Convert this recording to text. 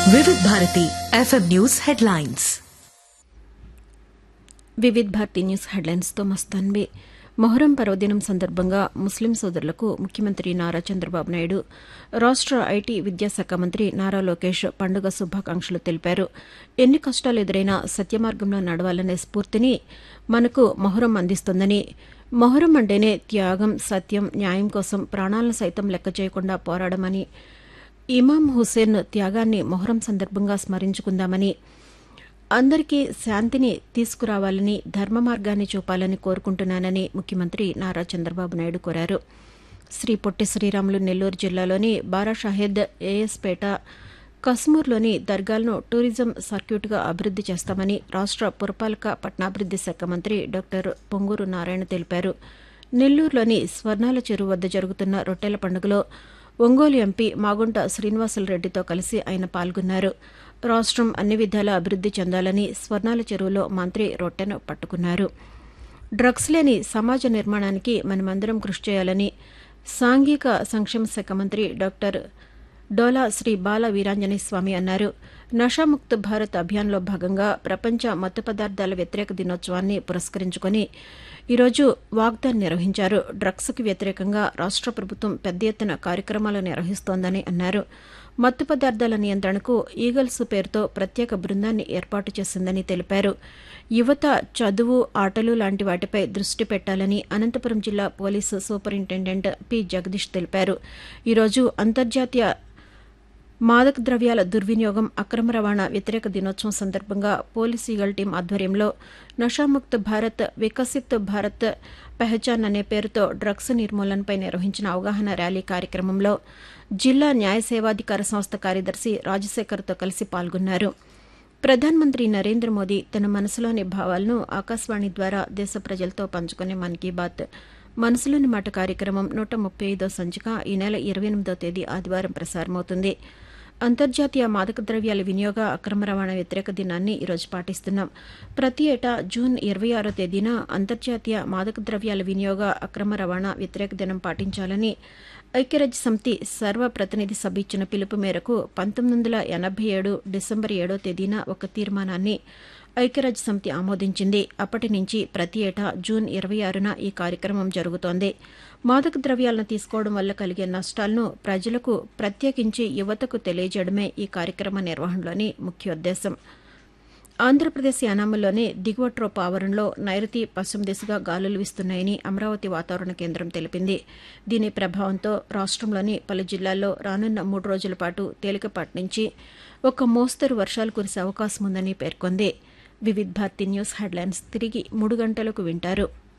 Vividh Bharati FM news headlines Vividh Bharati news హెడ్లైన్స్తో మస్తాన్వి మొహరం పర్వదినం సందర్భంగా ముస్లిం సోదరులకు ముఖ్యమంత్రి నారా చంద్రబాబు నాయుడు రాష్ట ఐటీ విద్యాశాఖ మంత్రి నారా లోకేష్ పండుగ శుభాకాంక్షలు తెలిపారు ఎన్ని కష్టాలు ఎదురైనా సత్యమార్గంలో నడవాలనే స్ఫూర్తిని మనకు మొహరం అందిస్తోందని మొహరం అంటేనే త్యాగం సత్యం న్యాయం కోసం ప్రాణాలను సైతం లెక్క చేయకుండా పోరాడమని ఇమాం హుసేన్ త్యాగాన్ని మొహరం సందర్భంగా స్మరించుకుందామని అందరికీ శాంతిని తీసుకురావాలని ధర్మ మార్గాన్ని చూపాలని కోరుకుంటున్నానని ముఖ్యమంత్రి నారా చంద్రబాబు నాయుడు కోరారు శ్రీ పొట్టి శ్రీరాములు నెల్లూరు జిల్లాలోని బారాషాహెద్ ఏఎస్పేట కస్మూర్లోని దర్గాలను టూరిజం సర్క్యూట్గా అభివృద్ది చేస్తామని రాష్ట పురపాలక పట్టణాభివృద్ది శాఖ మంత్రి డాక్టర్ పొంగూరు నారాయణ తెలిపారు నెల్లూరులోని స్వర్ణాల చెరువు వద్ద జరుగుతున్న రొట్టెల పండుగలో ఒంగోలు ఎంపీ మాగుంట శ్రీనివాసులరెడ్డితో కలిసి ఆయన పాల్గొన్నారు రాష్టం అన్ని విధాలా అభివృద్ది చెందాలని స్వర్ణాల చెరువులో మంత్రి రొట్టెను పట్టుకున్నారు డ్రగ్స్ లేని సమాజ నిర్మాణానికి మనమందరం కృషి చేయాలని సాంఘిక సంక్షేమ శాఖ మంత్రి డాక్టర్ డోలా శ్రీ బాల వీరాంజనేయ స్వామి అన్నారు నషాముక్త భారత్ అభియాన్లో భాగంగా ప్రపంచ మత్తు పదార్థాల వ్యతిరేక దినోత్సవాన్ని పురస్కరించుకుని ఈరోజు వాగ్దాన్ నిర్వహించారు డ్రగ్స్కి వ్యతిరేకంగా రాష్ట ప్రభుత్వం పెద్ద ఎత్తున కార్యక్రమాలు నిర్వహిస్తోందని అన్నారు మత్తు పదార్థాల నియంత్రణకు ఈగల్స్ పేరుతో ప్రత్యేక బృందాన్ని ఏర్పాటు చేసిందని తెలిపారు యువత చదువు ఆటలు లాంటి వాటిపై దృష్టి పెట్టాలని అనంతపురం జిల్లా పోలీసు సూపరింటెండెంట్ పి జగదీష్ తెలిపారు ఈరోజు అంతర్జాతీయ మాదక ద్రవ్యాల దుర్వినియోగం అక్రమ రవాణా వ్యతిరేక దినోత్సవం సందర్భంగా పోలీస్ ఈగల్ టీం ఆధ్వర్యంలో నషాముక్త భారత్ వికసిత్ భారత్ పెహచాన్ అనే పేరుతో డ్రగ్స్ నిర్మూలనపై నిర్వహించిన అవగాహన ర్యాలీ కార్యక్రమంలో జిల్లా న్యాయ సేవాధికార సంస్థ కార్యదర్శి రాజశేఖర్తో కలిసి పాల్గొన్నారు ప్రధానమంత్రి నరేంద్ర మోదీ తన మనసులోని భావాలను ఆకాశవాణి ద్వారా దేశ ప్రజలతో పంచుకునే మన్ కీ బాత్ మనసులోని మాట కార్యక్రమం నూట ముప్పై ఐదో సంచిక ఈ నెల ఇరవై ఎనిమిదో తేదీ ఆదివారం ప్రసారమవుతుంది అంతర్జాతీయ మాదక ద్రవ్యాల వినియోగ అక్రమ రవాణా వ్యతిరేక దినాన్ని ఈరోజు పాటిస్తున్నాం ప్రతి ఏటా జూన్ ఇరవై ఆరో తేదీన అంతర్జాతీయ మాదక ద్రవ్యాల వినియోగ అక్రమ రవాణా వ్యతిరేక దినం పాటించాలని ఐక్యరాజ్య సమితి సర్వప్రతినిధి సభ ఇచ్చిన పిలుపు మేరకు పంతొమ్మిది వందల ఎనభై ఏడు డిసెంబర్ ఏడో తేదీన ఒక తీర్మానాన్ని ఐక్యరాజ్య సమితి ఆమోదించింది అప్పటి నుంచి ప్రతి ఏటా జూన్ ఇరవై ఆరున ఈ కార్యక్రమం జరుగుతోంది మాదక ద్రవ్యాలను తీసుకోవడం వల్ల కలిగే నష్టాలను ప్రజలకు ప్రత్యేకించి యువతకు తెలియజేయడమే ఈ కార్యక్రమ నిర్వహణలోని ముఖ్యోద్దేశం ఆంధ్రప్రదేశ్ యానాములోని దిగువ ట్రోప్ ఆవరణలో నైరుతి పశ్చిమ దిశగా గాలులు వీస్తున్నాయని అమరావతి వాతావరణ కేంద్రం తెలిపింది దీని ప్రభావంతో రాష్టంలోని పలు జిల్లాల్లో రానున్న మూడు రోజుల పాటు తేలికపాటి నుంచి ఒక మోస్తరు వర్షాలు కురిసే అవకాశం ఉందని పేర్కొంది వివిధ్ భారతి న్యూస్ హెడ్లైన్స్ తిరిగి మూడు గంటలకు వింటారు